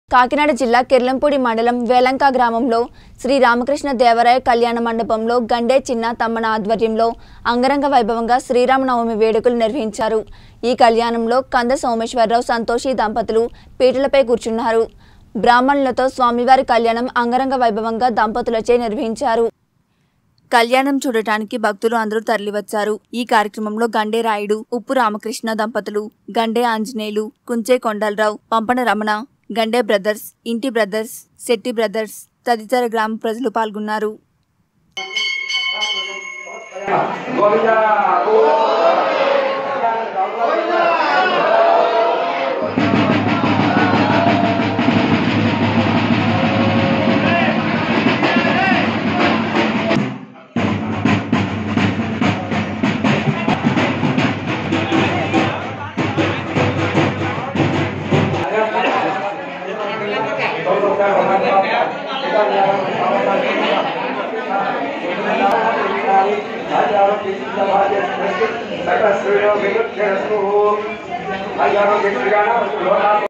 కాకినాడ జిల్లా కిర్లంపూడి మండలం వేలంక గ్రామంలో శ్రీ రామకృష్ణ దేవరాయ కళ్యాణ మండపంలో గండే చిన్న తమ్మన ఆధ్వర్యంలో అంగరంగ వైభవంగా శ్రీరామనవమి వేడుకలు నిర్వహించారు ఈ కళ్యాణంలో కంద సోమేశ్వరరావు సంతోషి దంపతులు పీటలపై కూర్చున్నారు బ్రాహ్మణులతో స్వామివారి కళ్యాణం అంగరంగ వైభవంగా దంపతులచే నిర్వహించారు కళ్యాణం చూడటానికి భక్తులు అందరూ తరలివచ్చారు ఈ కార్యక్రమంలో గండే రాయుడు ఉప్పు రామకృష్ణ దంపతులు గండే ఆంజనేయులు కుంచే కొండలరావు పంపన రమణ గండే బ్రదర్స్ ఇంటి బ్రదర్స్ శెట్టి బ్రదర్స్ తదితర గ్రామ ప్రజలు పాల్గొన్నారు అయ్యారు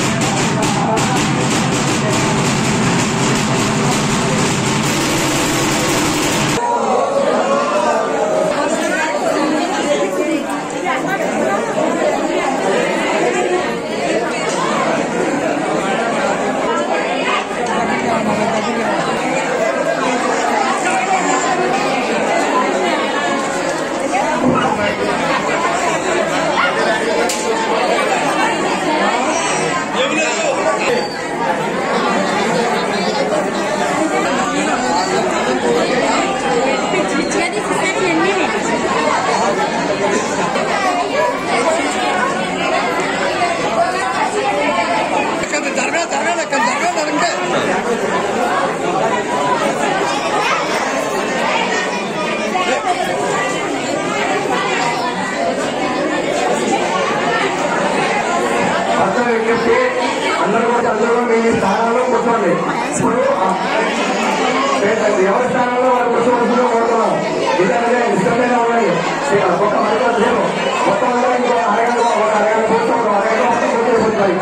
అందరూ ఎక్కించి అందరూ కూడా అందరూ మీ స్థానాల్లో కూర్చోండి ఇప్పుడు ఆ, లేదు, ఎవరి స్థానంలో వారు కూర్చోవలసిందో కోరుతున్నాం ఇదే ఇష్టమైన ఉన్నాయి ఒక మరొక సేపు మొత్తం అందరూ ఇంకో అరగంట ఒక అరగంట కూర్చో ఒక అరగంట మొత్తం కూర్చోబోతున్నాయి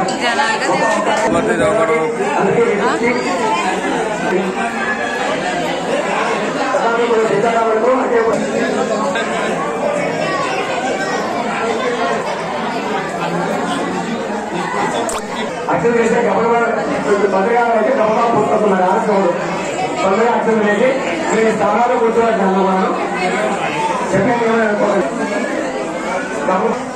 అందుకే ఎక్కించి ప్రధాని కూడా సీతారామకు అంటే అక్షరం వేస్తే గబగబా భద్రగా అయితే గబగబా పూర్తవుతున్నారు ఆలస్యం తొందరగా అక్షరం వేసి మీరు స్థానాల్లో కూర్చోవాలి అన్నమాట చెప్పేది ఏమైనా అనుకోవాలి గబగబా